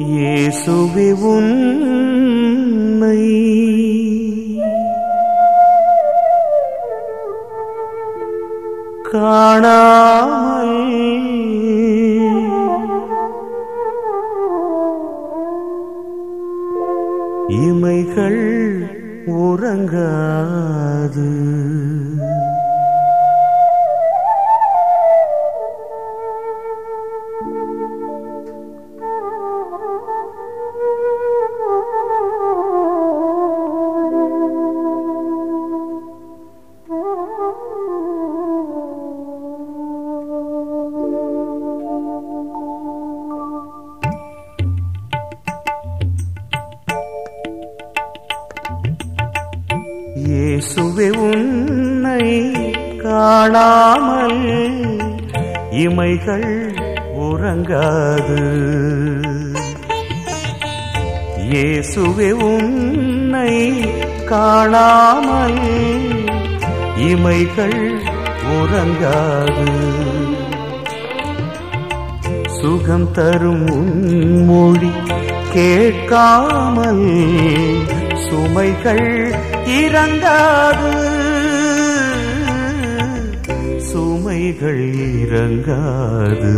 இயேசுவே உன்னை காணாமல் இமைகள் உறங்காது இயேசுவே உன்னை காணாமல் இமைகள் உறங்காது இயேசுவே உன்னை காணாமல் இமைகள் உறங்காது சுகம் தரும் உன் மொழி கேட்காமல் சுமைகள் இறங்காது சுமைகள் இறங்காது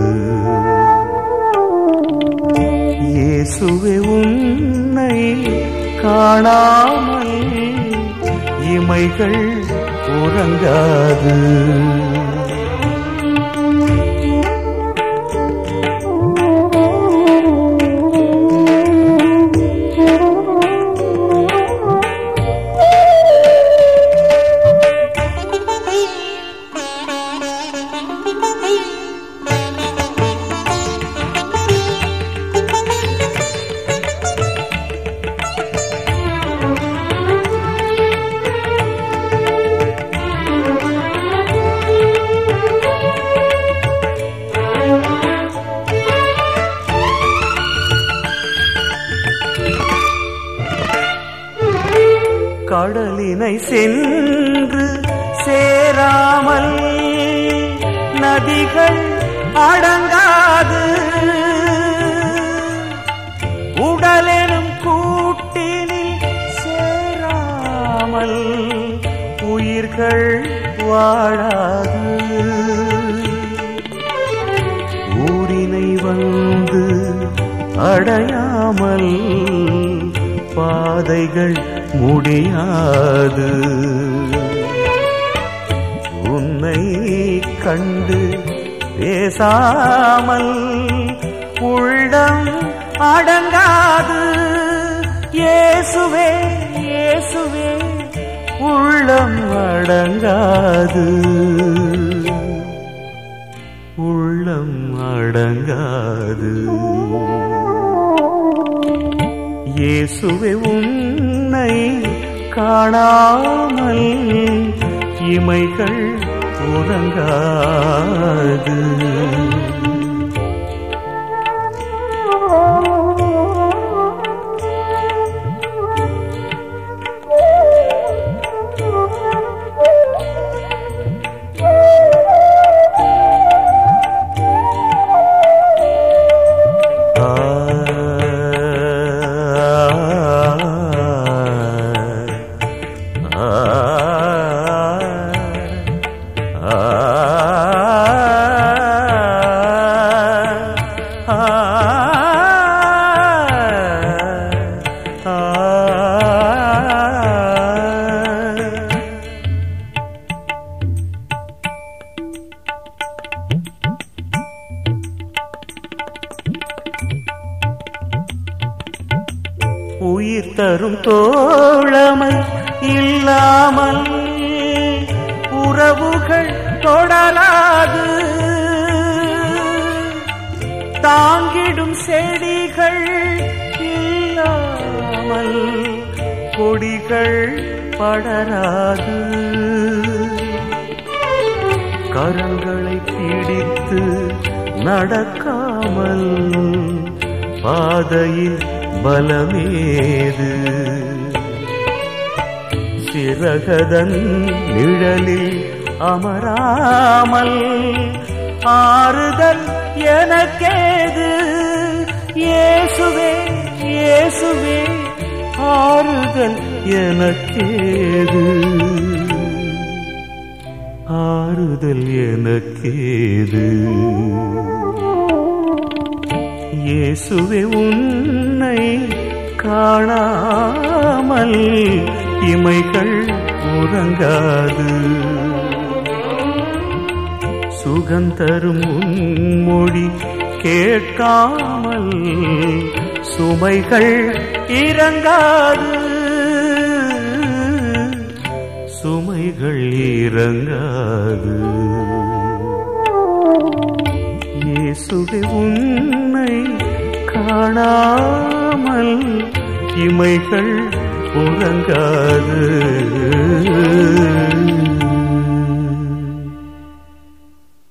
இயேசுவே உன்னை காணாமல் இமைகள் உறங்காது கடலினை சென்று சேராமல் நதிகள் அடங்காது உடலெனும் கூட்டினில் சேராமல் உயிர்கள் வாழாது ஊரினை வந்து அடையாமல் பாதைகள் முடியாது உன்னை கண்டு பேசாமல் உள்ளம் அடங்காது இயேசுவே இயேசுவே உள்ளம் அடங்காது உள்ளம் அடங்காது இயேசுவே உன்னை காணாமல் இமைகள் உறங்காது உயிர் தரும் தோழமை இல்லாமல் உறவுகள் தொடராது தாங்கிடும் செடிகள் இல்லாமல் கொடிகள் படராது கரங்களை பிடித்து நடக்காமல் பாதையில் பலமேது சிறகதன் நிழலில் அமராமல் ஆறுதல் எனக்கேது இயேசுவே இயேசுவே ஆறுதல் எனக்கேது ஆறுதல் எனக்கேது இயேசுவே உன்னை காணாமல் இமைகள் உறங்காது சுகந்தரும் உன்மொழி கேட்காமல் சுமைகள் இறங்காது சுமைகள் இறங்காது இயேசுவே உன்னை காணாமல் இமைகள் உறங்காது